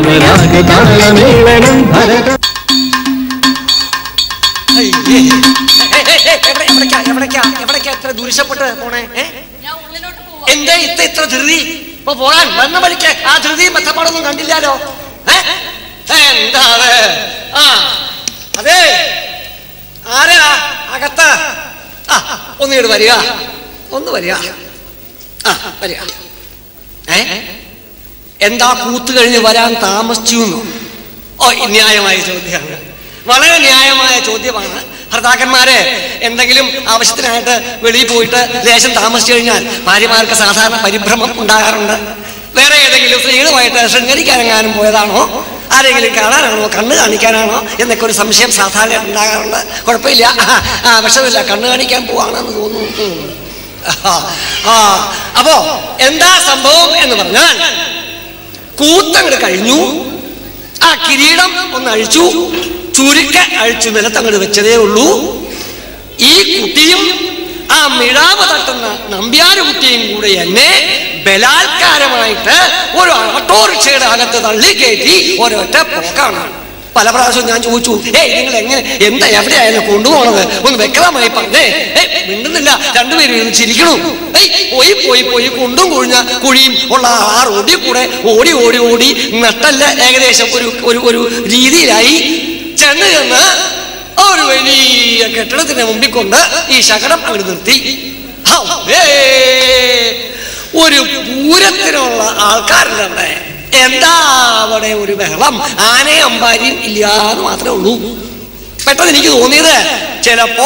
രാഗതാളമേളനം ഭരത അയ്യേ. ഏയ്, ഏയ്, ഏയ്, എവിടെ- എവിടേക്കാ എവിടേക്കാ എവിടേക്കാ എത്ര ദുരിശപ്പെട്ട് പോണേ ഏ? എന്തേ ഇത്ര ഇത്ര ധൃതി ഇപ്പൊ പോകാൻ വന്ന വഴിക്ക് ആ ധൃതിയും മെച്ചപ്പാടൊന്നും കണ്ടില്ലാലോ ഏ? എന്താണ് ആ അതെ ആരാ അകത്ത് ആ ഒന്നിങ്ങോട്ട് വരിക ഒന്ന് വരിക ആ വരിക ഏ എന്താ കൂത്ത് കഴിഞ്ഞ് വരാൻ താമസിച്ചു എന്നോ ഓ ഈ ന്യായമായ ചോദ്യമാണ് വളരെ ന്യായമായ ചോദ്യമാണ് ഭർത്താക്കന്മാരെ എന്തെങ്കിലും ആവശ്യത്തിനായിട്ട് വെളിയിൽ പോയിട്ട് ലേശം താമസിച്ചു കഴിഞ്ഞാൽ ഭാര്യമാർക്ക് സാധാരണ പരിഭ്രമം ഉണ്ടാകാറുണ്ട് വേറെ ഏതെങ്കിലും സ്ത്രീകളുമായിട്ട് ശൃംഗരിക്കാനെങ്ങാനും പോയതാണോ ആരെങ്കിലും കാണാനാണോ കണ്ണ് കാണിക്കാനാണോ എന്നൊക്കെ ഒരു സംശയം സാധാരണ ഉണ്ടാകാറുണ്ട് കുഴപ്പമില്ല ആ, ആ വിഷമില്ല കണ്ണ് കാണിക്കാൻ പോവാണെന്ന് തോന്നുന്നു ഉം. ആ, ആ അപ്പോ എന്താ സംഭവം എന്ന് പറഞ്ഞാൽ കൂത്തങ്ങട് കഴിഞ്ഞു ആ കിരീടം ഒന്ന് അഴിച്ചു ചുരുക്ക അഴിച്ചു നിലത്തങ്ങട് വെച്ചതേ ഉള്ളൂ ഈ കുട്ടിയും ആ മിഴാവ് തട്ടുന്ന നമ്പ്യാര് കുട്ടിയും കൂടെ എന്നെ ബലാത്കാരമായിട്ട് ഒരു ഓട്ടോറിക്ഷയുടെ അകത്ത് തള്ളിക്കയറ്റി ഒരൊറ്റ പോക്കാണ് പല പ്രാവശ്യവും ഞാൻ ചോദിച്ചു ഏയ് നിങ്ങൾ എങ്ങനെ എന്താ എവിടെയായാലും കൊണ്ടുപോകണത് ഒന്ന് വ്യക്തമായി പറഞ്ഞേ ഏയ് മിണ്ടുന്നില്ല രണ്ടുപേരും ഇരുന്ന് ചിരിക്കണു ഏയ് പോയി പോയി പോയി കുണ്ടും കുഴിഞ്ഞ കുഴിയും ഉള്ള ആ റോഡിൽ കൂടെ ഓടി ഓടി ഓടി നട്ടല്ല ഏകദേശം ഒരു ഒരു ഒരു രീതിയിലായി ചെന്ന് ചെന്ന് ഒരു വലിയ കെട്ടിടത്തിന്റെ മുമ്പിൽ കൊണ്ട് ഈ ശകടം അങ്ങോട്ട് നിർത്തി ഹൗവേ! ഒരു പൂരത്തിനുള്ള ആൾക്കാരുണ്ട് അവിടെ എന്താ അവിടെ ഒരു ബഹളം ആനയും അമ്പാരിയും ഇല്ല എന്ന് മാത്രമേ ഉള്ളൂ പെട്ടെന്ന് എനിക്ക് തോന്നിയത് ചിലപ്പോ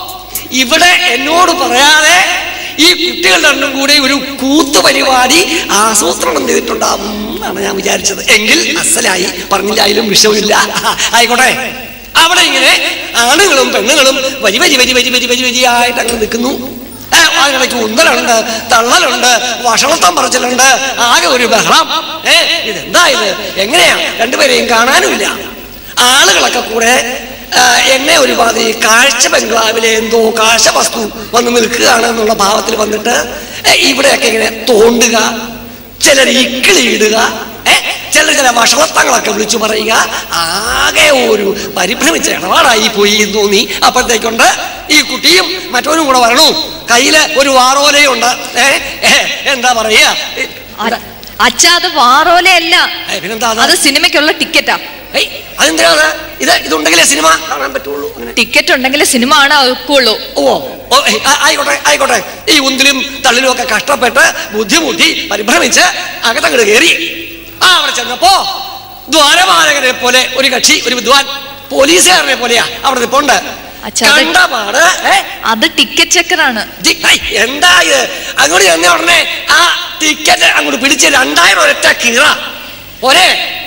ഇവിടെ എന്നോട് പറയാതെ ഈ കുട്ടികൾ രണ്ടും കൂടെ ഒരു കൂത്ത് പരിപാടി ആസൂത്രണം ചെയ്തിട്ടുണ്ടാവും എന്നാണ് ഞാൻ വിചാരിച്ചത് എങ്കിൽ അസലായി പറഞ്ഞില്ലായാലും വിഷയമില്ല ആയിക്കോട്ടെ അവിടെ ഇങ്ങനെ ആണുങ്ങളും പെണ്ണുങ്ങളും വരി വരി വരി വരി വരി വരി വരിയായിട്ട് അങ്ങനെ നിൽക്കുന്നു ഏ, അതിനിടയ്ക്ക് ഉന്തലുണ്ട് തള്ളലുണ്ട് വഷളത്തം പറച്ചിലുണ്ട് ആകെ ഒരു ബഹളം ഏ ഇതെന്താ ഇത് എങ്ങനെയാ രണ്ടുപേരെയും കാണാനുമില്ല ആളുകളൊക്കെ കൂടെ ആ, എന്നെ ഒരുമാതിരി കാഴ്ച ബംഗ്ലാവിലെ എന്തോ കാഴ്ച വസ്തു വന്ന് നിൽക്കുകയാണ് എന്നുള്ള ഭാവത്തിൽ വന്നിട്ട് ഏ, ഇവിടെയൊക്കെ ഇങ്ങനെ തോണ്ടുക ചിലർ ഇക്കിളി ഇടുക ഏ, ചിലർ ചില വഷളത്തങ്ങളൊക്കെ വിളിച്ചു പറയുക ആകെ ഒരു പരിഭ്രമിച്ച ഇടപാടായി പോയി എന്ന് തോന്നി അപ്പോഴത്തേക്കൊണ്ട് ഈ കുട്ടിയും മറ്റവനും കൂടെ വരണു കയ്യില് ഒരു വാറോലയുണ്ട് ഏ ഏ, എന്താ പറയുക ഏ, അ- അച്ഛാ അത് വാറോലയല്ല ഏ, പിന്നെന്താ അത്? അത് സിനിമയ്ക്കുള്ള ടിക്കറ്റാ ഏയ്, അതെന്തിനാ അത്? ഇത് ഇതുണ്ടെങ്കിലേ സിനിമ കാണാൻ പറ്റുള്ളൂ അങ്ങനെ ടിക്കറ്റ് ഉണ്ടെങ്കിൽ സിനിമ ആണ് ഒക്കുള്ളൂ ഓ ഓ ഏയ്, ആ- ആയിക്കോട്ടെ ആയിക്കോട്ടെ ഈ ഉന്തിലും തള്ളിലും ഒക്കെ കഷ്ടപ്പെട്ട് ബുദ്ധിമുട്ടി പരിഭ്രമിച്ച് അകത്തങ്ങട് കയറി ആ അവിടെ ചെന്നപ്പോ ദ്വാരപാലകനെ പോലെ ഒരു കക്ഷി ഒരു വിദ്വാൻ പോലീസുകാരനെ പോലെയാ അവിടെ നിപ്പുണ്ട് അച്ഛാ, അത് കണ്ടപാട് ഏ അത് ടിക്കറ്റ് ചെക്കറാണ് ജി, ഹൈ, എന്താ ഇത് അങ്ങോട്ട് ചെന്ന ഉടനെ ആ ടിക്കറ്റ് അങ്ങോട്ട് പിടിച്ച് രണ്ടായിരം ഒരൊറ്റ കീറ ഒരേ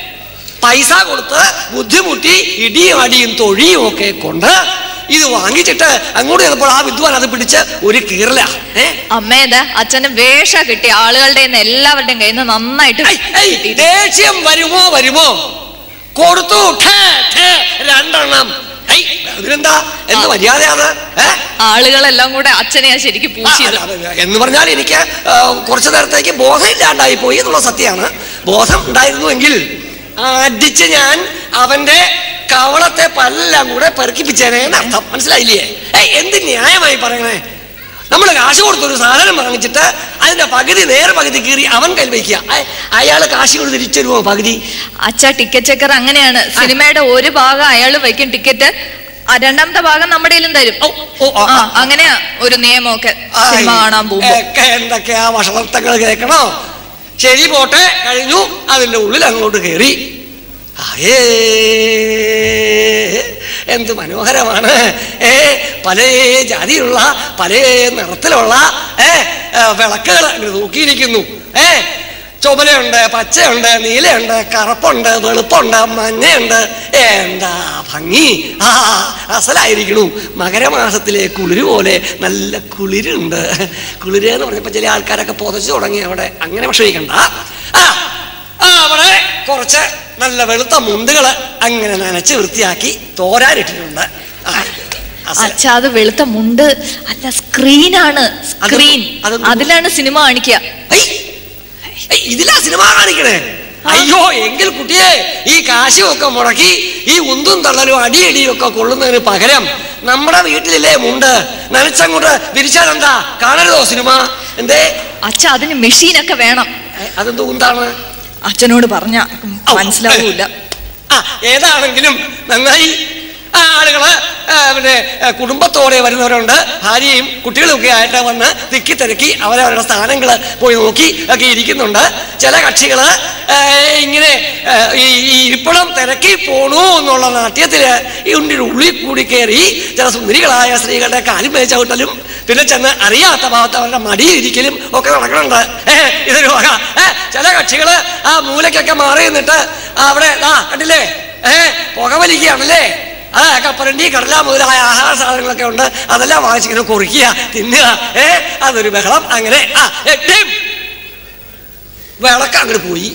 പൈസ കൊടുത്ത് ബുദ്ധിമുട്ടി ഇടിയും അടിയും തൊഴിയും ഒക്കെ കൊണ്ട് ഇത് വാങ്ങിച്ചിട്ട് അങ്ങോട്ട് ചെന്നപ്പോൾ ആ വിദ്വാൻ അത് പിടിച്ച് ഒരു കീറല ഏ അമ്മേത് അച്ഛന് വേഷ കിട്ടി ആളുകളുടെ കയ്യിന്ന് എല്ലാവരുടെയും കയ്യിൽ നിന്ന് നന്നായിട്ട് ഐ, ഐ, കിട്ടി. ദേഷ്യം വരുമോ വരുമോ കൊടുത്തു ഠേ, ഠേ, രണ്ടെണ്ണം ഐ, ഇതിനെന്താ എന്ത് മര്യാദയാണ് ഏ ആളുകളെല്ലാം കൂടെ അച്ഛനെയാ ശരിക്കും ആ, പൂശിയത് അല്ല, അത് എന്ന് പറഞ്ഞാൽ എനിക്ക് ആ, കുറച്ചു നേരത്തേക്ക് ബോധം ഇല്ലാണ്ടായി പോയി എന്നുള്ള സത്യമാണ് ബോധം ഉണ്ടായിരുന്നുവെങ്കിൽ അടിച്ച് ഞാൻ അവന്റെ കവളത്തെ പല്ലെല്ലാം കൂടെ പെറുക്കിപ്പിച്ചേനെ അർത്ഥം മനസ്സിലായില്ലേ ഏയ് എന്ത് ന്യായമായി പറയണേ നമ്മൾ കാശ് കൊടുത്തൊരു സാധനം വാങ്ങിച്ചിട്ട് അതിന്റെ പകുതി നേരെ പകുതി കീറി അവൻ കയ്യിൽ വയ്ക്കുക അയ- അയാള് കാശ് കൊടുത്ത് തിരിച്ചു തരുമോ പകുതി അച്ഛാ ടിക്കറ്റ് ചെക്കർ അങ്ങനെയാണ് സിനിമയുടെ ഒരു ഭാഗം അയാൾ വയ്ക്കും ടിക്കറ്റ് ആ രണ്ടാമത്തെ ഭാഗം നമ്മുടെ കയ്യിലും തരും ഓ, ഓ, ആ, ആ ആ. അങ്ങനെയാ ഒരു നിയമമൊക്കെ സിനിമ ആയ്, കാണാൻ പോകുമ്പോ ഒക്കെ എന്തൊക്കെയാ വഷളത്തങ്ങൾ കേൾക്കണോ ശരി പോട്ടെ കഴിഞ്ഞു അതിന്റെ ഉള്ളിൽ അങ്ങോട്ട് കയറി ആയേ എന്ത് മനോഹരമാണ് ഏ പല ജാതിയുള്ള പല നിറത്തിലുള്ള ഏ വിളക്കുകൾ അങ്ങനെ നോക്കിയിരിക്കുന്നു ഏ ചുമലയുണ്ട് പച്ചയുണ്ട് നീലയുണ്ട് കറുപ്പുണ്ട് വെളുപ്പുണ്ട് മഞ്ഞയുണ്ട് എന്താ ഭംഗി ആ അസലായിരിക്കണു മകരമാസത്തിലെ കുളിര് പോലെ നല്ല കുളിരുണ്ട് കുളിര് എന്ന് പറഞ്ഞപ്പോ ചില ആൾക്കാരൊക്കെ പുതച്ചു തുടങ്ങി അവിടെ അങ്ങനെ വിഷമിക്കണ്ട ആ ആ, അവിടെ കുറച്ച് നല്ല വെളുത്ത മുണ്ടുകള് അങ്ങനെ നനച്ച് വൃത്തിയാക്കി തോരാനിട്ടിട്ടുണ്ട് ആ, അസൽ. അച്ഛാ അത് വെളുത്ത മുണ്ട് അല്ല സ്ക്രീനാണ് സ്ക്രീൻ അതൊന്നും- അതിലാണ് സിനിമ കാണിക്കുക ഐ, ഐ, ഇതിലാ സിനിമ കാണിക്കണേ അയ്യോ എങ്കിൽ കുട്ടിയെ ഈ കാശും ഒക്കെ മുടക്കി ഈ ഉന്തും തള്ളലും അടിയടിയും ഒക്കെ കൊള്ളുന്നതിന് പകരം നമ്മുടെ വീട്ടിലില്ലേ മുണ്ട് നനച്ചങ്ങോട്ട് വിരിച്ചാലെന്താ കാണരുതോ സിനിമ എന്തേ അച്ഛ അതിന് മെഷീനൊക്കെ വേണം ഏ, അതെന്തോ ഉന്താണ് അച്ഛനോട് പറഞ്ഞ ഔ. മനസ്സിലാവൂല ആ ഏതാണെങ്കിലും നന്നായി ആ ആളുകള് ആ, പിന്നെ ആ, കുടുംബത്തോടെ വരുന്നവരുണ്ട് ഭാര്യയും കുട്ടികളും ഒക്കെ ആയിട്ട് വന്ന് തിക്കി തിരക്കി അവരവരുടെ സ്ഥാനങ്ങൾ പോയി നോക്കി ഒക്കെ ഇരിക്കുന്നുണ്ട് ചില കക്ഷികള് ആ, ഇങ്ങനെ ആ, ഈ ഈ ഇരിപ്പിടം തിരക്കി പോണു എന്നുള്ള നാട്യത്തില് ഈ ഉണ്ടിയുടെ ഉള്ളിൽ കൂടി കയറി ചില സുന്ദരികളായ സ്ത്രീകളുടെ കാലും മേച്ചവിട്ടലും പിന്നെ ചെന്ന് അറിയാത്ത ഭാഗത്ത് അവരുടെ മടിയിരിക്കലും ഒക്കെ നടക്കുന്നുണ്ട് ഏ, ഇതൊരു വക ഏ, ചില കക്ഷികള് ആ മൂലയ്ക്കൊക്കെ മാറി നിന്നിട്ട് അവിടെ ആ കണ്ടില്ലേ ഏ പുകവലിക്കുകയാണല്ലേ ആ കപ്പലണ്ടി കടല മുതലായ ആഹാര സാധനങ്ങളൊക്കെ ഉണ്ട് അതെല്ലാം വാങ്ങിച്ചിങ്ങനെ കുറിക്കുക തിന്നുക ഏ അതൊരു ബഹളം അങ്ങനെ ആ ഏ, ടീം. വിളക്ക് അങ്ങോട്ട് പോയി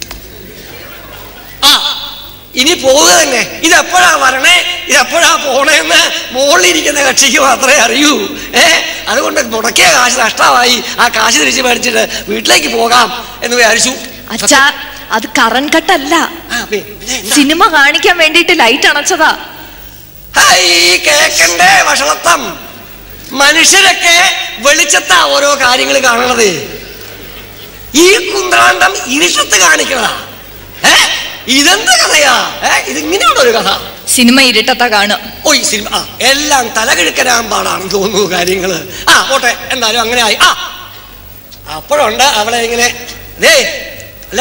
ആ ഇനി പോവുക തന്നെ ഇതെപ്പോഴാ വരണേ ഇതെപ്പോഴാ പോണേന്ന് മുകളിലിരിക്കുന്ന കക്ഷിക്ക് മാത്രമേ അറിയൂ ഏ അതുകൊണ്ട് മുടക്കിയ കാശ് നഷ്ടമായി ആ കാശ് തിരിച്ച് മേടിച്ചിട്ട് വീട്ടിലേക്ക് പോകാം എന്ന് വിചാരിച്ചു അച്ഛാ അത് കറൻ കട്ടല്ല ആ, പി- പിന്നെ എന്താ? സിനിമ കാണിക്കാൻ വേണ്ടിയിട്ട് ലൈറ്റ് അണച്ചതാ ഹൈ, കേക്കണ്ടേ വഷളത്തം മനുഷ്യരൊക്കെ വെളിച്ചത്താ ഓരോ കാര്യങ്ങൾ കാണണത് ഈ കുന്ത്രാണ്ടം ഇരുട്ടത്ത് കാണിക്കണതാ ഏ ഇതെന്ത് കഥയാ ഏ ഇതിങ്ങനെയാണോ ഒരു കഥ സിനിമ ഇരുട്ടത്താ കാണുക ഓ ഈ സിനിമ ആ എല്ലാം തലകിഴക്കനാൻ പാടാണെന്ന് തോന്നുന്നു കാര്യങ്ങള് ആ പോട്ടെ എന്തായാലും അങ്ങനെ ആയി ആ അപ്പോഴുണ്ട് അവളെ ഇങ്ങനെ ദേ അല്ല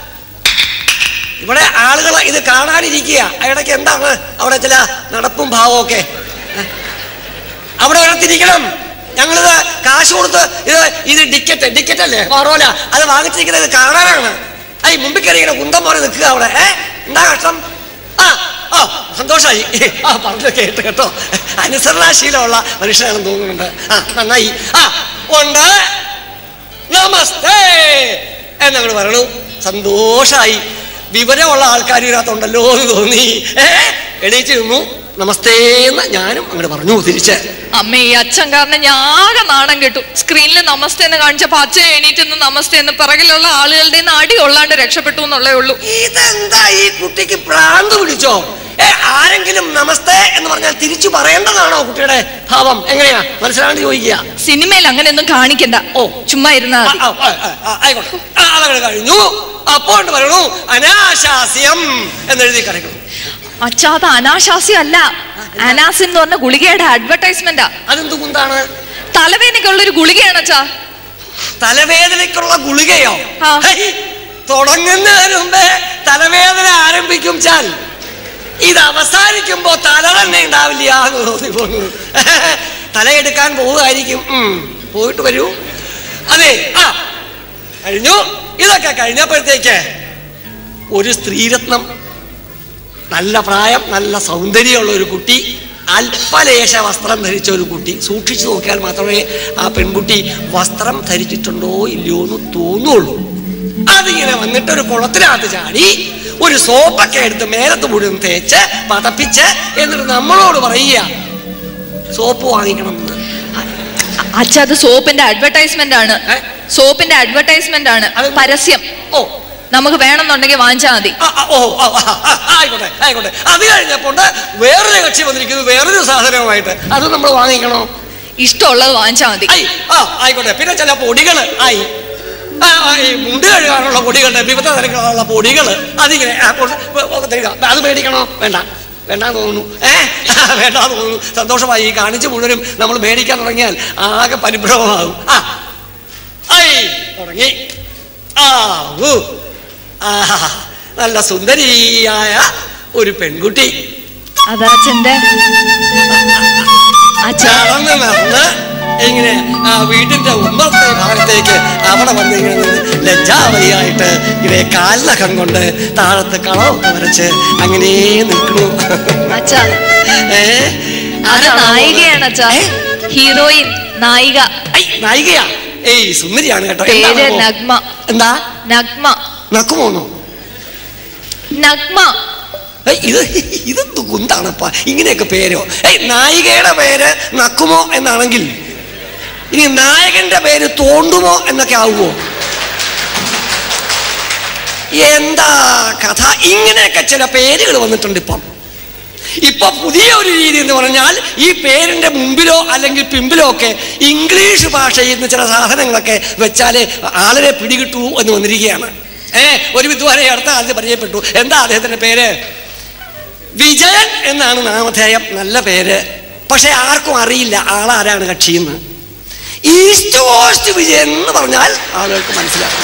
ഇവിടെ ആളുകൾ ഇത് കാണാനിരിക്കുക ഇടയ്ക്ക് എന്താണ് അവിടെ ചില നടപ്പും ഭാവവും ഒക്കെ ഏ? അവിടെ ഒരിടത്തിരിക്കണം ഞങ്ങളിത് കാശ് കൊടുത്ത് ഇത് ഇത് ടിക്കറ്റ് ടിക്കറ്റ് അല്ലേ പറോല അത് വാങ്ങിച്ചിരിക്കുന്നത് ഇത് കാണാനാണ് ഐ മുമ്പിൽ കയറി ഇങ്ങനെ കുന്തം പോലെ നിൽക്കുക അവിടെ ഏ എന്താ കഷ്ടം ആ ആ സന്തോഷമായി ആ പറഞ്ഞു കേട്ട് കേട്ടോ അനുസരണാശീലമുള്ള മനുഷ്യനാണെന്ന് തോന്നുന്നുണ്ട് ആ നന്നായി ആ ഉണ്ട് നമസ്തേ എന്നങ്ങൾ പറയണു സന്തോഷായി വിവരമുള്ള ആൾക്കാർ ഇതിനകത്തുണ്ടല്ലോ എന്ന് തോന്നി ഏ എണീറ്റ് നിന്നു നമസ്തേ എന്ന് ഞാനും അങ്ങോട്ട് പറഞ്ഞു തിരിച്ച് അമ്മ ഈ അച്ഛൻ കാരണം ഞാൻ ആകെ നാണം കെട്ടു സ്ക്രീനിൽ നമസ്തേ എന്ന് കാണിച്ചപ്പോ അച്ഛൻ എണീറ്റ് നിന്ന് നമസ്തേ എന്ന് പിറകിലുള്ള ആളുകളുടെ നിന്ന് അടി കൊള്ളാണ്ട് രക്ഷപ്പെട്ടു എന്നുള്ളേ ഉള്ളൂ ഇതെന്താ ഈ കുട്ടിക്ക് പ്രാന്ത് പിടിച്ചോ ഏ ആരെങ്കിലും നമസ്തേ എന്ന് പറഞ്ഞാൽ തിരിച്ചു പറയേണ്ടതാണോ കുട്ടിയുടെ ഭാവം എങ്ങനെയാ മനസ്സിലാണ്ട് ചോദിക്കുക സിനിമയിൽ അങ്ങനെയൊന്നും കാണിക്കണ്ട ഓ. ചുമ്മാ ഇരുന്നാ ആ, മതി ആ, ആ, ആ, ആ, ആയിക്കോട്ടെ ആ, അതങ്ങനെ കഴിഞ്ഞു അപ്പോൾ പറയണു അനാശാസ്യം എന്നെഴുതി കിടക്കുന്നു അച്ഛാ അത് അനാശാസ്യം അല്ല അനാസിൻ എന്ന് പറഞ്ഞ ഗുളികയുടെ അഡ്വർടൈസ്മെന്റാ അതെന്ത് കുന്താണ് തലവേദനയ്ക്കുള്ള ഒരു ഗുളികയാണ് അച്ഛാ തലവേദനയ്ക്കുള്ള ഗുളികയോ ആ. ഹൈ, തുടങ്ങുന്നതിന് മുമ്പേ തലവേദന ആരംഭിക്കും ചാൽ ഇത് അവസാനിക്കുമ്പോ തല തന്നെ ഉണ്ടാവില്ല എന്ന് തോന്നി പോന്നു തലയെടുക്കാൻ പോവുമായിരിക്കും ഉം, പോയിട്ട് വരൂ അതെ ആ കഴിഞ്ഞു ഇതൊക്കെ കഴിഞ്ഞപ്പോഴത്തേക്ക് ഒരു സ്ത്രീരത്നം നല്ല പ്രായം നല്ല സൗന്ദര്യമുള്ള ഒരു കുട്ടി അല്പലേശ വസ്ത്രം ധരിച്ച ഒരു കുട്ടി സൂക്ഷിച്ചു നോക്കിയാൽ മാത്രമേ ആ പെൺകുട്ടി വസ്ത്രം ധരിച്ചിട്ടുണ്ടോ ഇല്ലയോ എന്ന് തോന്നുള്ളൂ അതിങ്ങനെ വന്നിട്ട് ഒരു കുളത്തിനകത്ത് ചാടി ഒരു സോപ്പൊക്കെ എടുത്ത് മേലത്ത് മുഴുവൻ തേച്ച് പതപ്പിച്ച് എന്നിട്ട് നമ്മളോട് പറയുക സോപ്പ് വാങ്ങിക്കണം എന്ന് അച്ഛ അത് സോപ്പിന്റെ അഡ്വർടൈസ്മെന്റ് ആണ് ഏ? സോപ്പിന്റെ അഡ്വർടൈസ്മെന്റ് ആണ് അത് പരസ്യം ഓ നമുക്ക് വേണമെന്നുണ്ടെങ്കിൽ വാങ്ങിച്ചാൽ മതി ആ, ആ, ഓ ആ, ആ, ആ, ആയിക്കോട്ടെ ആയിക്കോട്ടെ അത് കഴിഞ്ഞപ്പോണ്ട് വേറൊരു കക്ഷി വന്നിരിക്കുന്നു വേറൊരു സാധനവുമായിട്ട് അത് നമ്മൾ വാങ്ങിക്കണോ ഇഷ്ടമുള്ളത് വാങ്ങിച്ചാൽ മതി ഐ ആ ആയിക്കോട്ടെ പിന്നെ ചില പൊടികള് ആയി ആ, ആ, ഈ മുണ്ട് കഴുകാനുള്ള പൊടികളുടെ വിവിധ തരത്തിലുള്ള പൊടികള് അതിങ്ങനെ ആ, കൊണ്ട് ഒക്കെ തരിക. അത് മേടിക്കണോ വേണ്ട വേണ്ടാന്ന് തോന്നുന്നു ഏ വേണ്ടാന്ന് തോന്നുന്നു സന്തോഷമായി ഈ കാണിച്ച് മുഴുവനും നമ്മൾ മേടിക്കാൻ തുടങ്ങിയാൽ ആകെ പരിഭ്രമമാകും ആ ഐ തുടങ്ങി ആ ഊ. ആ നല്ല സുന്ദരിയായ ഒരു പെൺകുട്ടി അതാ അച്ഛന്റെ അച്ഛാ നടന്ന് നടന്ന് ഇങ്ങനെ ആ വീടിന്റെ ഉമ്മറത്തെ ഭാഗത്തേക്ക് അവിടെ വന്ന് ഇങ്ങനെ നിന്ന് ലജ്ജാവതിയായിട്ട് ഇങ്ങനെ കാൽനഖം കൊണ്ട് താഴത്ത് കളമൊക്കെ വരച്ച് അങ്ങനെ നിൽക്കണു അച്ഛാ ഏ അത് ആരാണാവോ അത്? നായികയാണ് അച്ഛാ ഏ? ഹീറോയിൻ നായിക ഐ, നായികയാ ഏയ് സുന്ദരിയാണ് കേട്ടോ പേര് എന്താണാവോ? നഗ്മ എന്താ നഗ്മ നക്കുമോന്നോ നഗ്മ ഏയ്, ഇത് ഇതെന്ത് കുന്താണപ്പ ഇങ്ങനെയൊക്കെ പേരോ ഏയ് നായികയുടെ പേര് നക്കുമോ എന്നാണെങ്കിൽ ഇനി നായകന്റെ പേര് തോണ്ടുമോ എന്നൊക്കെ ആവുമോ എന്താ കഥ ഇങ്ങനെയൊക്കെ ചില പേരുകൾ വന്നിട്ടുണ്ട് ഇപ്പം ഇപ്പൊ പുതിയ ഒരു രീതി എന്ന് പറഞ്ഞാൽ ഈ പേരിന്റെ മുമ്പിലോ അല്ലെങ്കിൽ പിമ്പിലോ ഒക്കെ ഇംഗ്ലീഷ് ഭാഷയിൽ നിന്ന് ചില സാധനങ്ങളൊക്കെ വെച്ചാല് ആളിനെ പിടികിട്ടൂ എന്ന് വന്നിരിക്കുകയാണ് ഏ ഒരു വിദ്വാനെ അടുത്ത കാലത്ത് പരിചയപ്പെട്ടു എന്താ അദ്ദേഹത്തിന്റെ പേര് വിജയൻ എന്നാണ് നാമധേയം നല്ല പേര് പക്ഷെ ആർക്കും അറിയില്ല ആളാരാണ് കക്ഷിയെന്ന് ഈസ്റ്റ് കോസ്റ്റ് വിജയൻ എന്ന് പറഞ്ഞാൽ ആളുകൾക്ക് മനസ്സിലാക്കും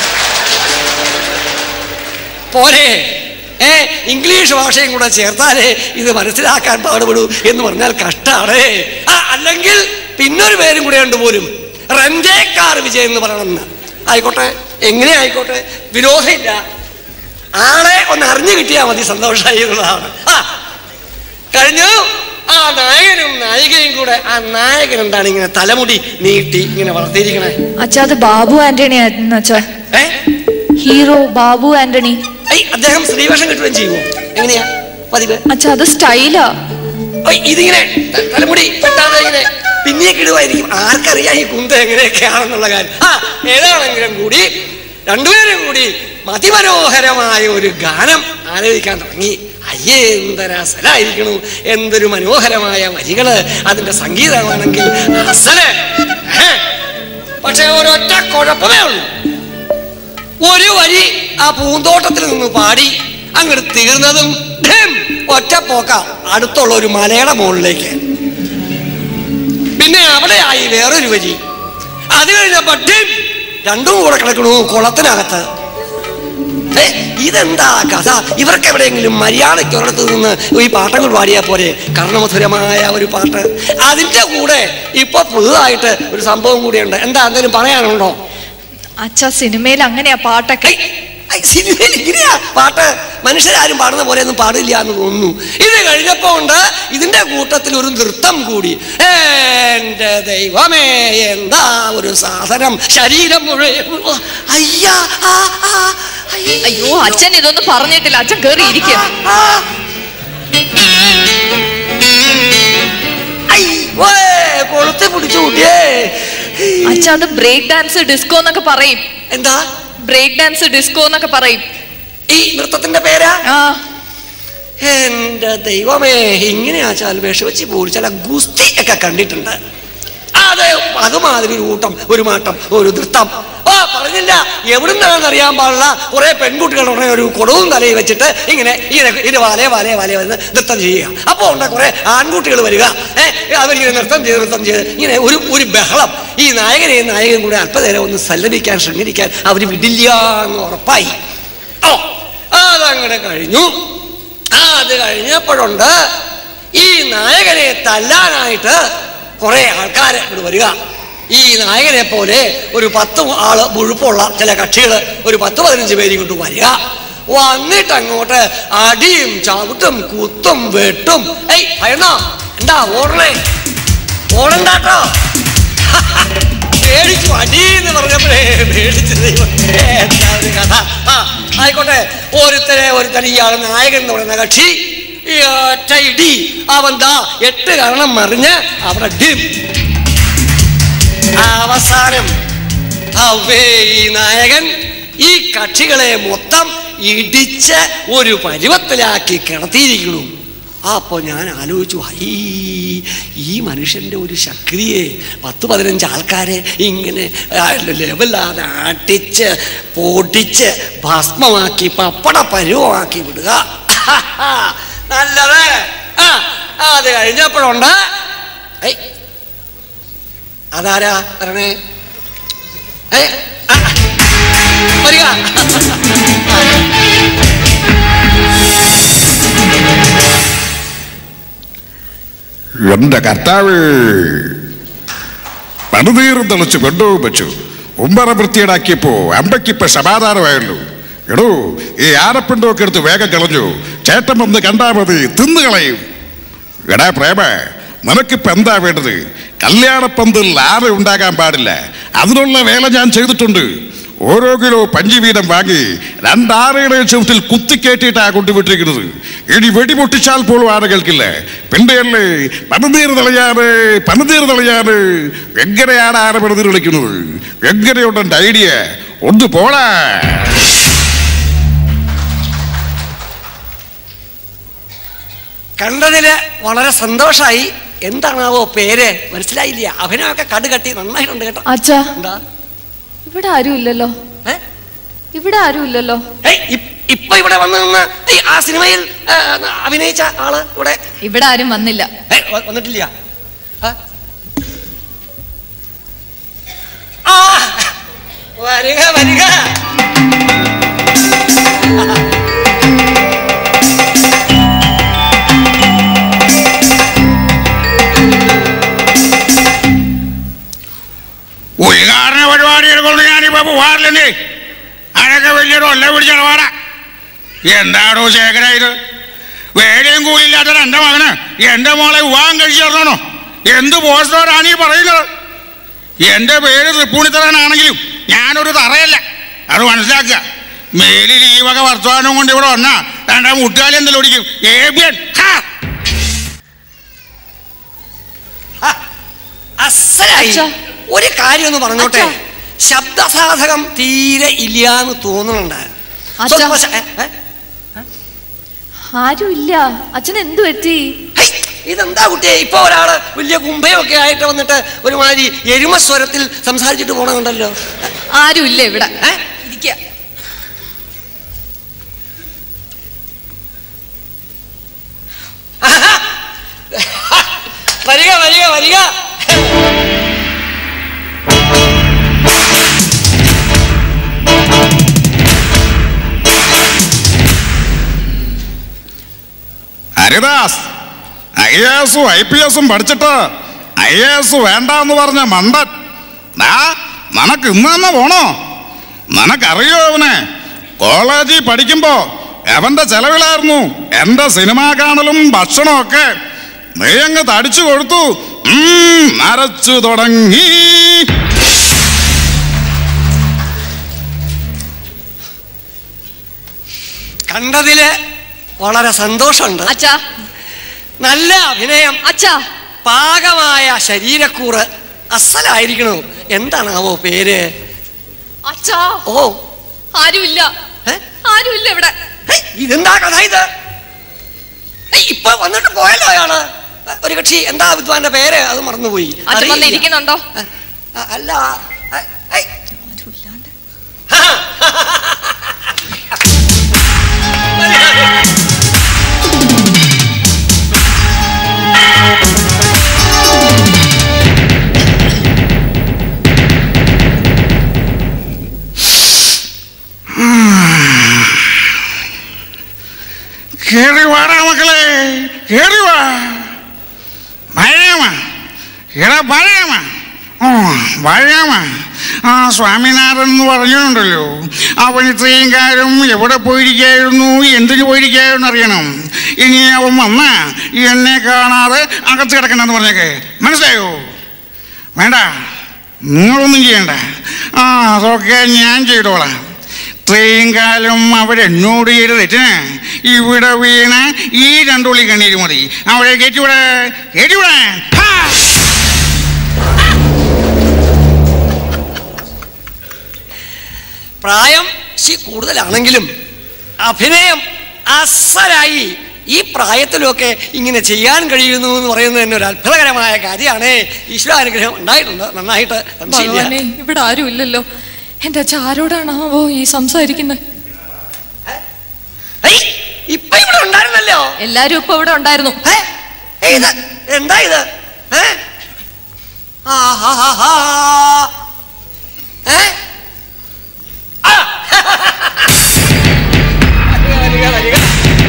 പോരെ ഏ ഇംഗ്ലീഷ് ഭാഷയും കൂടെ ചേർത്താലേ ഇത് മനസ്സിലാക്കാൻ പാടുപെടൂ എന്ന് പറഞ്ഞാൽ കഷ്ടാണ് ആ അല്ലെങ്കിൽ പിന്നൊരു പേരും കൂടെ ഉണ്ട് പോലും റെഞ്ചേക്കാർ വിജയൻ എന്ന് പറയണമെന്ന് ആയിക്കോട്ടെ എങ്ങനെ ആയിക്കോട്ടെ വിരോധമില്ല ആളെ ഒന്ന് അറിഞ്ഞു കിട്ടിയാൽ മതി സന്തോഷമായി എന്നുള്ളതാണ് ആ കഴിഞ്ഞു ആ നായകനും നായികയും കൂടെ ആ നായകൻ എന്താണ് ഇങ്ങനെ തലമുടി നീട്ടി ഇങ്ങനെ വളർത്തിയിരിക്കണേ അച്ഛാ അത് ബാബു ആന്റണി ആയിരുന്നു അച്ഛാ ഏ ഹീറോ ബാബു ആന്റണി ഐ അദ്ദേഹം സ്ത്രീവേഷം കിട്ടുകയും ചെയ്യുമോ എങ്ങനെയാ പതിവ് അച്ഛാ അത് സ്റ്റൈലാ ഐ, ഇതിങ്ങനെ ത- തലമുടി പെട്ടാതെ ഇങ്ങനെ പിന്നെ കിടുവായിരിക്കും ആർക്കറിയാം ഈ കുന്ത എങ്ങനെയൊക്കെയാണെന്നുള്ള കാര്യം ആ ഏതാണെങ്കിലും കൂടി രണ്ടുപേരും കൂടി അതിമനോഹരമായ ഒരു ഗാനം ആലോചിക്കാൻ തുടങ്ങി അയ്യേ എന്ത് രസലായിരിക്കണു എന്തൊരു മനോഹരമായ വരികള് അതിന്റെ സംഗീതമാണെങ്കിൽ അസല് ഏഹ്. പക്ഷെ ഒരൊറ്റ കുഴപ്പമേ ഉള്ളൂ ഒരു വരി ആ പൂന്തോട്ടത്തിൽ നിന്ന് പാടി അങ്ങോട്ട് തീർന്നതും ഢം, ഒറ്റ പോക്ക അടുത്തുള്ള ഒരു മലയുടെ മുകളിലേക്ക് പിന്നെ അവിടെയായി വേറൊരു വരി അത് കഴിഞ്ഞപ്പോ ഢം, രണ്ടും കൂടെ കിടക്കണു കുളത്തിനകത്ത് ഏ, ഇതെന്താ കഥ ഇവർക്ക് എവിടെയെങ്കിലും മര്യാദയ്ക്ക് ഒരിടത്ത് നിന്ന് ഈ പാട്ടങ്ങൾ പാടിയാൽ പോരെ കർണമധുരമായ ഒരു പാട്ട് അതിന്റെ കൂടെ ഇപ്പൊ പുതുതായിട്ട് ഒരു സംഭവം കൂടിയുണ്ട് എന്താ എന്തെങ്കിലും പറയാനുണ്ടോ അച്ഛാ സിനിമയിൽ അങ്ങനെയാ പാട്ടൊക്കെ ഐ, ഐ, സിനിമയിൽ ഇങ്ങനെയാ പാട്ട് മനുഷ്യരാരും പാടുന്ന പോലെ ഒന്നും പാടില്ല എന്ന് തോന്നുന്നു ഇത് കഴിഞ്ഞപ്പോ ഉണ്ട് ഇതിന്റെ കൂട്ടത്തിൽ ഒരു നൃത്തം കൂടി എന്റെ ദൈവമേ എന്താ ഒരു സാധനം ശരീരം മുഴുവൻ അയ്യാ ആ, ആ, അയ്യ. അയ്യോ അച്ഛൻ ഇതൊന്നും പറഞ്ഞിട്ടില്ല അച്ഛൻ കേറി ഇരിക്കുക ആ. ഐ, വേ, കൊളുത്തി പിടിച്ചു കൂട്ടിയേ അച്ഛാ അത് ബ്രേക്ക് ഡാൻസ് ഡിസ്കോ എന്നൊക്കെ പറയും എന്താ ബ്രേക്ക് ഡാൻസ് ഡിസ്കോ എന്നൊക്കെ പറയും ഈ നൃത്തത്തിന്റെ പേരാ ആ എന്റെ ദൈവമേ ഇങ്ങനെയാ ചാൽ വിഷവെച്ച് പോയി ചില ഗുസ്തി ഒക്കെ കണ്ടിട്ടുണ്ട് അതെ അതുമാതിരി ഒരു കൂട്ടം ഒരു മാട്ടം ഒരു നൃത്തം ആ പറഞ്ഞില്ല എവിടുന്നാണെന്ന് അറിയാൻ പാടില്ല കുറെ പെൺകുട്ടികളുടെ ഒരു കൊടുവും തലയിൽ വെച്ചിട്ട് ഇങ്ങനെ ഇങ്ങനെ ഇത് വാലേ വാലേ വാലേ വന്ന് നൃത്തം ചെയ്യുക അപ്പോൾ ഉണ്ട് കുറെ ആൺകുട്ടികൾ വരിക ഏഹ് അവരിങ്ങനെ നൃത്തം ചെയ്ത് നൃത്തം ചെയ്ത് ഇങ്ങനെ ഒരു ഒരു ബഹളം ഈ നായകനെയും നായകനും കൂടെ അല്പനേരം ഒന്ന് സല്ലപിക്കാൻ ശൃംഗരിക്കാൻ അവർ വിടില്ല എന്ന് ഉറപ്പായി ഓ അതങ്ങനെ കഴിഞ്ഞു ആ അത് കഴിഞ്ഞപ്പോഴുണ്ട് ഈ നായകനെ തല്ലാനായിട്ട് കുറെ ആൾക്കാർ ഇവിടെ വരിക ഈ നായകനെ പോലെ ഒരു പത്ത് ആള് മുഴുപ്പുള്ള ചില കക്ഷികൾ ഒരു പത്ത് പതിനഞ്ച് പേര് ഇങ്ങോട്ട് വരിക വന്നിട്ട് അങ്ങോട്ട് അടിയും ചവിട്ടും കുത്തും വെട്ടും ഏയ് ഭയന്നോ എന്താ ഓടണേ ഓടണ്ടാട്ടോ പേടിച്ചു അടി എന്ന് പറഞ്ഞപ്പോഴേ പേടിച്ചു ദൈവം എന്താ ഒരു കഥ ആ ആയിക്കോട്ടെ ഒരുത്തരെ ഒരുത്തൻ ഇയാൾ നായകൻ എന്ന് പറയുന്ന കക്ഷി ഈ ഒറ്റ ഇടി അവൻ ദാ എട്ട് കാരണം മറിഞ്ഞ് അവിടെ ഡിം അവസാനം അവേ ഈ നായകൻ ഈ കക്ഷികളെ മൊത്തം ഇടിച്ച് ഒരു പരുവത്തിലാക്കി കിടത്തിയിരിക്കുന്നു അപ്പോൾ ഞാൻ ആലോചിച്ചു ഹൈ ഈ മനുഷ്യൻ്റെ ഒരു ശക്തിയെ പത്ത് പതിനഞ്ച് ആൾക്കാരെ ഇങ്ങനെ ആ, ലെവലാതെ അടിച്ച് പൊടിച്ച് ഭസ്മമാക്കി പപ്പട പരുവമാക്കി വിടുക നല്ലത് ആ അത് കഴിഞ്ഞപ്പോഴുണ്ട് ഏയ് അതാരാ പറഞ്ഞേ ഏ ആ, വരിക എന്റെ കർത്താവ് പണിതീറും തെളിച്ച് പെണ്ണവും വെച്ചു ഉമ്പറ വൃത്തിയേടാക്കിയപ്പോ അമ്പയ്ക്കിപ്പോ സമാധാനമായല്ലോ എടോ ഈ ആനപ്പിണ്ടൊക്കെ എടുത്ത് വേഗം കളഞ്ഞു ചേട്ടൻ വന്ന് കണ്ടാ മതി തിന്നു കളയും എടാ പ്രേമ നിനക്കിപ്പോ എന്താ വേണ്ടത് കല്യാണപ്പന്തൽ ആന ഉണ്ടാകാൻ പാടില്ല അതിനുള്ള വേല ഞാൻ ചെയ്തിട്ടുണ്ട് ഓരോ കിലോ പഞ്ചി വീതം വാങ്ങി രണ്ടാനയുടെ ചുവട്ടിൽ കുത്തിക്കേറ്റിട്ടാ കൊണ്ടുവിട്ടിരിക്കുന്നത് ഇനി വെടിപൊട്ടിച്ചാൽ പോലും ആന കേൾക്കില്ല പിന്നെയല്ലേ പനതീർ തളയാന് പനതീർ തളയാന് എങ്ങനെയാണ് ആന പനതീർ വിളിക്കുന്നത് എങ്ങനെയുണ്ട് എന്റെ ഐഡിയ ഒന്ന് പോടാ കണ്ടതില് വളരെ സന്തോഷായി എന്താണാവോ പേര് മനസ്സിലായില്ല അഭിനയമൊക്കെ കടുകട്ടി നന്നായിട്ടുണ്ട് കേട്ടോ അച്ഛാ എന്താ ഇവിടെ ആരും ഇല്ലല്ലോ ഏ? ഇവിടെ ആരും ഇല്ലല്ലോ ഏയ്, ഇ- ഇപ്പൊ ഇവിടെ വന്ന് നിന്ന് ഈ ആ സിനിമയിൽ ആ, അഭിനയിച്ച ആള് ഇവിടെ ഇവിടെ ആരും വന്നില്ല ഏയ്, വ- വന്നിട്ടില്ല ആ? ആ, വരിക വരിക ഉദ്ഘാടന പരിപാടികൾ കൊണ്ട് ഞാനിപ്പോ പോവാറില്ലേ അതൊക്കെ വലിയൊരു ഒല്ല പിടിച്ചടവാടാ എന്താണോ ശേഖര ഇത് വേലയും കൂലില്ലാത്ത എന്റെ മകന് എന്റെ മോളെ വിവാഹം കഴിച്ചു തരണോ എന്ത് പോസ്റ്ററാണ് ഈ പറയുന്നത് എന്റെ പേര് തൃപ്പൂണിത്തറാനാണെങ്കിലും ഞാനൊരു തറയല്ല അത് മനസ്സിലാക്കുക മേലിൽ ഈ വക വർത്തമാനം കൊണ്ട് ഇവിടെ വന്നാ രണ്ടാം മുട്ടുകാലം എന്തെങ്കിലും ഓടിക്കും ഏബ്യൻ ഹാ ആ, അസ്സലായി അച്ഛാ. ഒരു കാര്യം ഒന്ന് പറഞ്ഞോട്ടെ അച്ഛാ. ശബ്ദസാധകം തീരെ ഇല്ലാന്ന് തോന്നുന്നുണ്ട് അച്ഛാ. സ്വല്പ ശ- ഏ, ഏ? ആരും ഇല്ല അച്ഛൻ എന്തു പറ്റി ഹൈ, ഇതെന്താ കുട്ടിയെ ഇപ്പൊ ഒരാള് വലിയ കുംഭയൊക്കെ ആയിട്ട് വന്നിട്ട് ഒരുമാതിരി എരുമ സ്വരത്തിൽ സംസാരിച്ചിട്ട് പോണുണ്ടല്ലോ ആരും ഇല്ല ഇവിടെ ഏ? ഇരിക്ക വരിക വരിക വരിക ഹരിദാസ് ഐ എ എസും ഐ പി എസും പഠിച്ചിട്ട് ഐ എ എസ് വേണ്ട എന്ന് പറഞ്ഞ മണ്ടൻ ദാ നിനക്ക് ഇന്ന് തന്നെ പോണോ നിനക്കറിയോ അവനെ കോളേജിൽ പഠിക്കുമ്പോ അവന്റെ ചെലവിലായിരുന്നു എന്റെ സിനിമാ കാണലും ഭക്ഷണവും ഒക്കെ നീ അങ്ങ് തടിച്ചു കൊടുത്തു ഉം, നരച്ചു തുടങ്ങി കണ്ടതില് വളരെ സന്തോഷമുണ്ട് അച്ഛാ നല്ല അഭിനയം അച്ഛാ പാകമായ ശരീരക്കൂറ് അസലായിരിക്കണോ എന്താണാവോ പേര് അച്ഛാ ഓ ആരും ഇല്ല ഏ? ആരും ഇല്ല ഇവിടെ ഹേയ്, ഇതെന്താ കഥ ഇത് ഹേയ്, ഇപ്പൊ വന്നിട്ട് പോയല്ലോ അയാള് ഒരു കക്ഷി എന്താ വിദ്വാന്റെ പേര് അത് മറന്നുപോയി അച്ഛൻ വന്ന് അറിയില്ല. ഇരിക്കുന്നുണ്ടോ ആ, ആ, അല്ല ആ, ഹേയ്. കേറി വാടാ മക്കളെ കേറി വാ വഴയാമ എടാ വഴയാമ ഓ വഴയാമ ആ സ്വാമിനാഥൻ എന്ന് പറഞ്ഞിട്ടുണ്ടല്ലോ അവൻ ഇത്രയും കാലം എവിടെ പോയിരിക്കായിരുന്നു എന്തിനു പോയിരിക്കായിരുന്നു അറിയണം ഇനി അവൻ വന്ന എന്നെ കാണാതെ അകത്ത് കിടക്കണമെന്ന് പറഞ്ഞേക്കെ മനസ്സിലായോ വേണ്ട നിങ്ങളൊന്നും ചെയ്യണ്ട ആ അതൊക്കെ ഞാൻ ചെയ്തോളാം ഇത്രയും കാലം അവരെന്നോട് ചെയ്ത തെറ്റിന് ഇവിടെ വീണ ഈ രണ്ടുള്ളി കണ്ണീര് മതി അവരെ കയറ്റിവിടെ കയറ്റിവിടെ ഹാ! പ്രായം ശി കൂടുതലാണെങ്കിലും അഭിനയം അസലായി ഈ പ്രായത്തിലൊക്കെ ഇങ്ങനെ ചെയ്യാൻ കഴിയുന്നു എന്ന് പറയുന്നത് തന്നെ ഒരു അത്ഭുതകരമായ കാര്യമാണ് ഈശ്വരാനുഗ്രഹം ഉണ്ടായിട്ടുണ്ട് നന്നായിട്ട് സംശയമില്ല ഭഗവാനെ ഇവിടെ ആരും ഇല്ലല്ലോ എന്റെ അച്ഛൻ ആരോടാണാവോ ഈ സംസാരിക്കുന്നത് ഹേയ്, ഇപ്പൊ ഇവിടെ ഉണ്ടായിരുന്നല്ലോ എല്ലാരും ഇപ്പൊ ഇവിടെ ഉണ്ടായിരുന്നു ഏ? ഏയ് ഇത് എന്താ ഇത് ഏ? ആഹാഹാഹാ. ഏ? ആ. വരിക, വരിക, വരിക.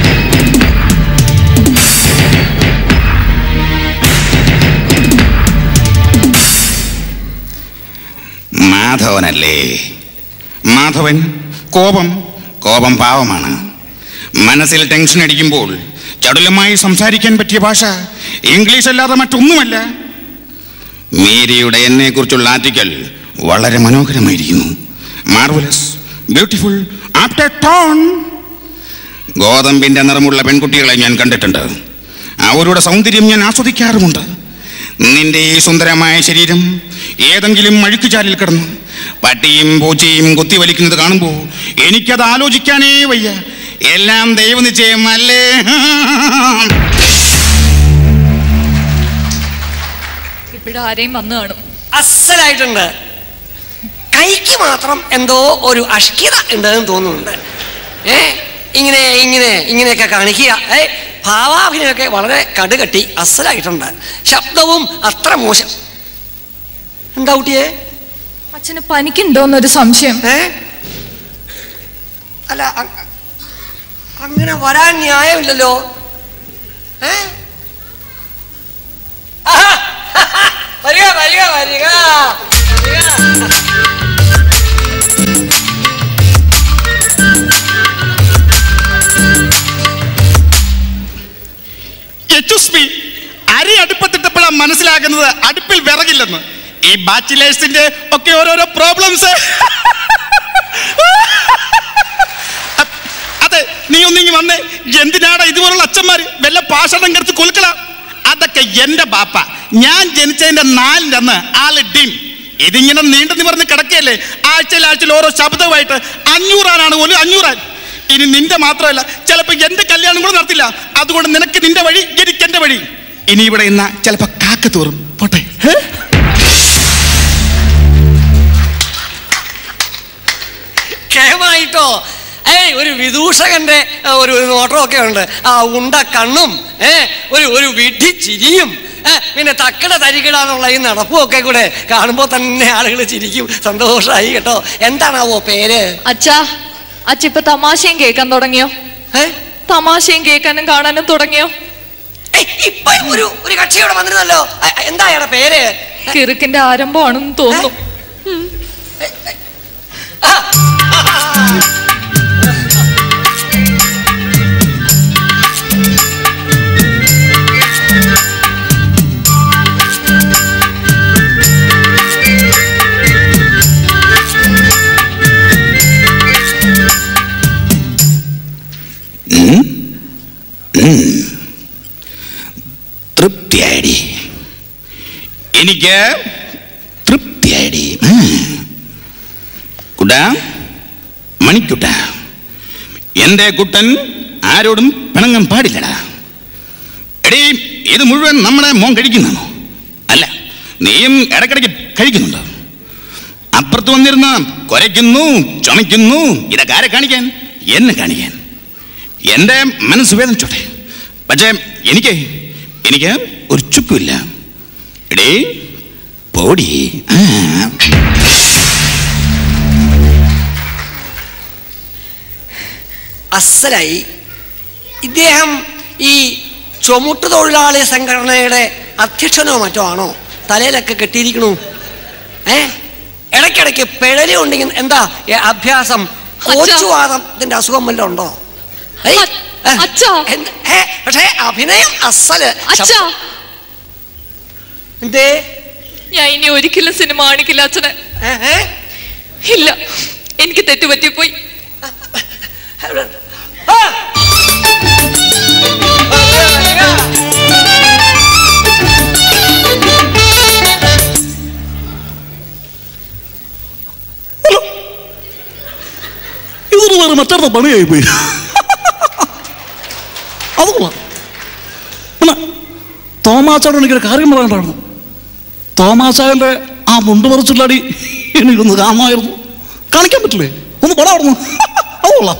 മാധവനല്ലേ മാധവൻ കോപം കോപം പാവമാണ് മനസ്സിൽ ടെൻഷൻ അടിക്കുമ്പോൾ ചടുലമായി സംസാരിക്കാൻ പറ്റിയ ഭാഷ ഇംഗ്ലീഷ് അല്ലാതെ മറ്റൊന്നുമല്ല മീരയുടെ എന്നെ കുറിച്ചുള്ള ആർട്ടിക്കൽ വളരെ മനോഹരമായിരിക്കുന്നു മാർവലസ് ബ്യൂട്ടിഫുൾ ആഫ്റ്റർ ടോൺ ഗോതമ്പിന്റെ നിറമുള്ള പെൺകുട്ടികളെ ഞാൻ കണ്ടിട്ടുണ്ട് അവരുടെ സൗന്ദര്യം ഞാൻ ആസ്വദിക്കാറുമുണ്ട് നിന്റെ ഈ സുന്ദരമായ ശരീരം ഏതെങ്കിലും അഴുക്കുചാലിൽ കിടന്ന് പട്ടിയും പൂച്ചയും കുത്തിവലിക്കുന്നത് കാണുമ്പോൾ എനിക്കത് ആലോചിക്കാനേ വയ്യ എല്ലാം ദൈവനിശ്ചയം അല്ലേ ഇവിടെ ആരെയും വന്നു കാണും അസലായിട്ടുണ്ട് കൈക്ക് മാത്രം എന്തോ ഒരു അഷ്കിത ഉണ്ടെന്ന് തോന്നുന്നുണ്ട് ഏ ഇങ്ങനെ ഇങ്ങനെ ഇങ്ങനെയൊക്കെ കാണിക്കുക ഏ ഭാവാഭിനയൊക്കെ വളരെ കടുകട്ടി അസലായിട്ടുണ്ട് ശബ്ദവും അത്ര മോശം എന്താ കുട്ടിയെ അച്ഛന് പനിക്കുണ്ടോന്നൊരു സംശയം ഏ അല്ല അ- അങ്ങനെ വരാൻ ന്യായമില്ലല്ലോ ഏ ആഹാ, വരിക വരിക വരിക വരിക. എക്സ്ക്യൂസ് മീ അരി അടുപ്പത്തിട്ടപ്പോഴാണ് മനസ്സിലാക്കുന്നത് അടുപ്പിൽ വിറകില്ലെന്ന് ഈ ബാച്ചിലേഴ്സിന്റെ ഒക്കെ ഓരോരോ പ്രോബ്ലംസ് അതെ നീ ഒന്നിങ്ങി വന്നേ എന്തിനാടാ ഇതുപോലുള്ള അച്ഛന്മാര് വല്ല പാഷണം കെടുത്ത് കൊലുക്കള അതൊക്കെ എന്റെ ബാപ്പ ഞാൻ ജനിച്ചതിന്റെ നാലിന്റെ അന്ന് ആള് ഡിം ഇതിങ്ങനെ നീണ്ടു നിവർന്ന് കിടക്കുകയല്ലേ ആഴ്ചയിൽ ആഴ്ചയിൽ ഓരോ ശബ്ദമായിട്ട് അഞ്ഞൂറാനാണ് പോലും അഞ്ഞൂറാൻ ഇനി നിന്റെ മാത്രമല്ല ചിലപ്പോ എന്റെ കല്യാണം കൂടെ നടത്തില്ല അതുകൊണ്ട് നിനക്ക് നിന്റെ വഴി എനിക്ക് എന്റെ വഴി ഇനി ഇവിടെ ഇന്ന ചിലപ്പോ കാക്ക തോറും പോട്ടെ ഏ? കേമായിട്ടോ ഏയ് ഒരു വിദൂഷകന്റെ ഏ, ഒരു നോട്ടമൊക്കെ ഉണ്ട് ആ ഉണ്ട കണ്ണും ഏ ഒരു ഒരു വിഡി ചിരിയും ഏ, പിന്നെ തക്കട തരികിടാന്നുള്ള ഈ നടപ്പും ഒക്കെ കൂടെ കാണുമ്പോൾ തന്നെ ആളുകൾ ചിരിക്കും സന്തോഷമായി കേട്ടോ എന്താണാവോ പേര് അച്ഛാ അച്ഛ ഇപ്പൊ തമാശയും കേൾക്കാൻ തുടങ്ങിയോ ഏ? തമാശയും കേൾക്കാനും കാണാനും തുടങ്ങിയോ ഏയ്, ഇപ്പൊ ഒരു ഒരു കക്ഷിയോടെ വന്നിരുന്നല്ലോ ഏ, എന്താ അയാളുടെ പേര് കിറുക്കിന്റെ ആരംഭമാണെന്ന് തോന്നുന്നു തൃപ്തിയായിടി എനിക്ക് തൃപ്തിയായിടി കുട്ട മണിക്കുട്ട എന്റെ കുട്ടൻ ആരോടും പിണങ്ങാൻ പാടില്ലടാ എടീ ഇത് മുഴുവൻ നമ്മുടെ മോൻ കഴിക്കുന്നതാണോ അല്ല നീയും ഇടയ്ക്കിടയ്ക്ക് കഴിക്കുന്നുണ്ടോ അപ്പുറത്ത് വന്നിരുന്ന കുരയ്ക്കുന്നു ചുമയ്ക്കുന്നു ഇതൊക്കെ ആരെ കാണിക്കാൻ എന്നെ കാണിക്കാൻ എൻ്റെ മനസ്സ് വേദനിച്ചോട്ടെ പക്ഷേ എനിക്ക് എനിക്ക് ഒരു ചുക്കുമില്ല എടേ പോടി ആ. അസലായി ഇദ്ദേഹം ഈ ചുമട്ട് തൊഴിലാളി സംഘടനയുടെ അധ്യക്ഷനോ മറ്റോ ആണോ തലയിലൊക്കെ കെട്ടിയിരിക്കണു ഏ ഇടയ്ക്കിടയ്ക്ക് പിഴലി ഉണ്ടെങ്കിൽ എന്താ ഏ, അഭ്യാസം കോച്ചുവാദത്തിന്റെ അസുഖം വല്ലതും ഉണ്ടോ ഏയ്, അ- ഏ, അച്ഛാ. എന്ത്? ഏ, പക്ഷേ അഭിനയം അസല് അച്ഛാ എന്തേ ഞാൻ ഇനി ഒരിക്കലും സിനിമ കാണിക്കില്ല അച്ഛനെ ഏ, ഏ? ഇല്ല എനിക്ക് തെറ്റുപറ്റിപ്പോയി ആ! ഇതൊരു വേറെ മറ്റൊരു പണിയായി പോയി അത് കൊള്ളാം പിന്നെ തോമാച്ചാടൻ എനിക്കൊരു കാര്യം പറയണ്ടായിരുന്നു തോമാച്ചായന്റെ ആ മുണ്ട് പറിച്ചുള്ളടി എനിക്കൊന്ന് കാണുമായിരുന്നു കാണിക്കാൻ പറ്റില്ലേ ഒന്ന് പടം അവിടുന്ന് അത് കൊള്ളാം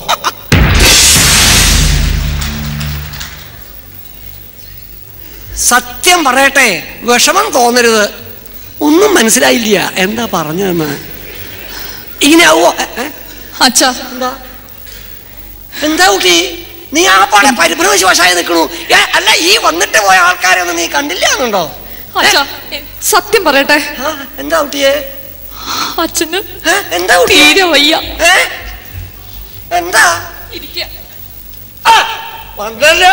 സത്യം പറയട്ടെ വിഷമം തോന്നരുത് ഒന്നും മനസ്സിലായില്ല എന്താ പറഞ്ഞതെന്ന് ഇങ്ങനെ ആവോ ഏ, ഏ? അച്ഛാ എന്താ എന്താ കുട്ടി നീ ആ പാടെ പരിഭ്രമശോഷായി നിൽക്കണു ഏ, അല്ല ഈ വന്നിട്ട് പോയ ആൾക്കാരെ ഒന്നും നീ കണ്ടില്ല എന്നുണ്ടോ അച്ഛാ സത്യം പറയട്ടെ ആ, എന്താ കുട്ടിയെ അച്ഛന് ഏ, എന്താ കുട്ടിയെ തീരെ വയ്യ ഏ? എന്താ ഇരിക്കുക ആ, വന്നല്ലോ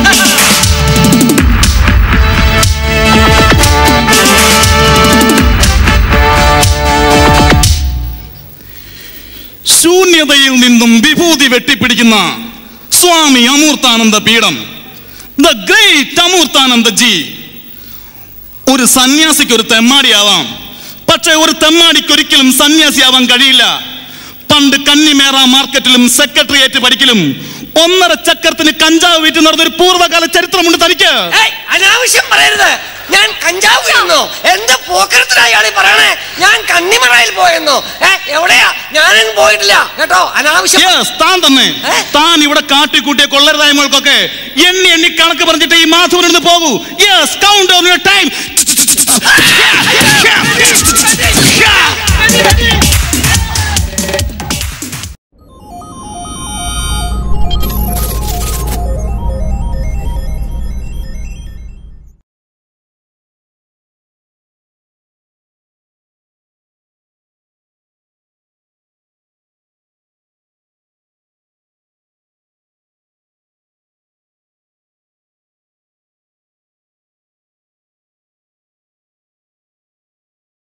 ശൂന്യതയിൽ നിന്നും വിഭൂതി വെട്ടിപ്പിടിക്കുന്ന സ്വാമി അമൂർത്താനന്ദ പീഠം ദ ഗ്രേറ്റ് അമൂർത്താനന്ദ ജി ഒരു സന്യാസിക്ക് ഒരു തെമ്മാടിയാവാം പക്ഷെ ഒരു തെമ്മാടിക്ക് ഒരിക്കലും സന്യാസിയാവാൻ കഴിയില്ല പണ്ട് കന്നിമേറ മാർക്കറ്റിലും സെക്രട്ടേറിയറ്റ് പഠിക്കലും ഒന്നര ചക്രത്തിന് കഞ്ചാവ് വീറ്റ് നടന്നൊരു പൂർവ്വകാല ചരിത്രമുണ്ട് തനിക്ക് ഏയ്, അനാവശ്യം പറയരുത് ഞാൻ കഞ്ചാവ് എന്നോ എന്ത് പോക്കരത്തിനായി പറയണേ ഞാൻ കന്നിമറയിൽ പോയെന്നോ ഏ എവിടെയാ ഞാനും പോയിട്ടില്ല കേട്ടോ അനാവശ്യം Yes, താൻ തന്നെ ഏ? താൻ ഇവിടെ കാട്ടിക്കൂട്ടിയ കൊള്ളരുതായ്മകൾക്കൊക്കെ എണ്ണി എണ്ണി കണക്ക് പറഞ്ഞിട്ട് ഈ മാധവനിൽ നിന്ന് പോകൂ yes count on your time